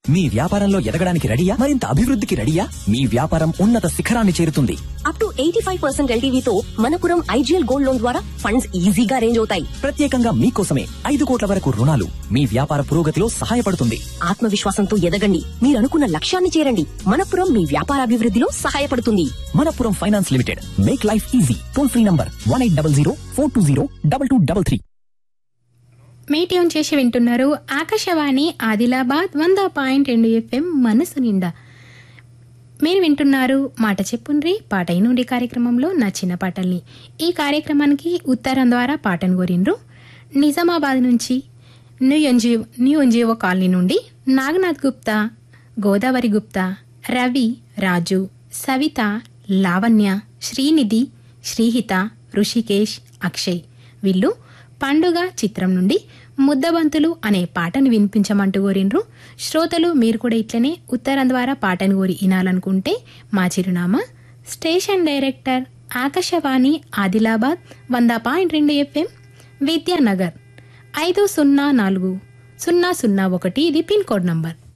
మీ వ్యాపారంలో ఎదగడానికి రెడీయా మరింత అభివృద్ధికి రెడీయా మీ వ్యాపారం ఉన్నత శిఖరాన్ని చేరుతుంది up to eighty five percent ఎల్టీవీతో మనపురం ఐజీఎల్ గోల్డ్ లోన్ ద్వారా ఫండ్స్ ఈజీగా రేంజ్ అవుతాయి ప్రత్యేకంగా మీకోసమే ఐదు కోట్ల వరకు రుణాలు మీ వ్యాపార పురోగతిలో సహాయపడుతుంది ఆత్మవిశ్వాసంతో ఎదగండి మీరు అనుకున్న లక్ష్యాన్ని చేరండి మనపురం మీ వ్యాపారాభివృద్ధిలో సహాయపడుతుంది Manappuram finance limited make life easy toll free number one eight double zero four two zero double two double three మీ ట్యూన్ చేసి వింటున్నారు ఆకాశవాణి ఆదిలాబాద్ వంద పాయింట్ రెండు ఎఫ్ఎం మనసు నిండా మీరు వింటున్నారు మాట చెప్పుండ్రి పాట నుండి కార్యక్రమంలో నచ్చిన పాటల్ని ఈ కార్యక్రమానికి ఉత్తరం ద్వారా పాటను కోరిండ్రు నిజామాబాద్ నుంచి new NGO new NGO colony నుండి నాగనాథ్ గుప్తా గోదావరి గుప్తా రవి రాజు సవిత లావణ్య శ్రీనిధి శ్రీహిత ఋషికేష్ అక్షయ్ వీళ్ళు పండుగ చిత్రం నుండి ముద్దబంతులు అనే పాటను వినిపించమంటూ కోరిండ్రు శ్రోతలు మీరు కూడా ఇట్లనే ఉత్తరం ద్వారా పాటను కోరి వినాలనుకుంటే మా చిరునామా స్టేషన్ డైరెక్టర్ ఆకాశవాణి ఆదిలాబాద్ వంద పాయింట్ రెండు ఎఫ్ఎం విద్యానగర్ ఐదు సున్నా నాలుగు సున్నా సున్నా ఒకటి ఇది పిన్ కోడ్ నంబర్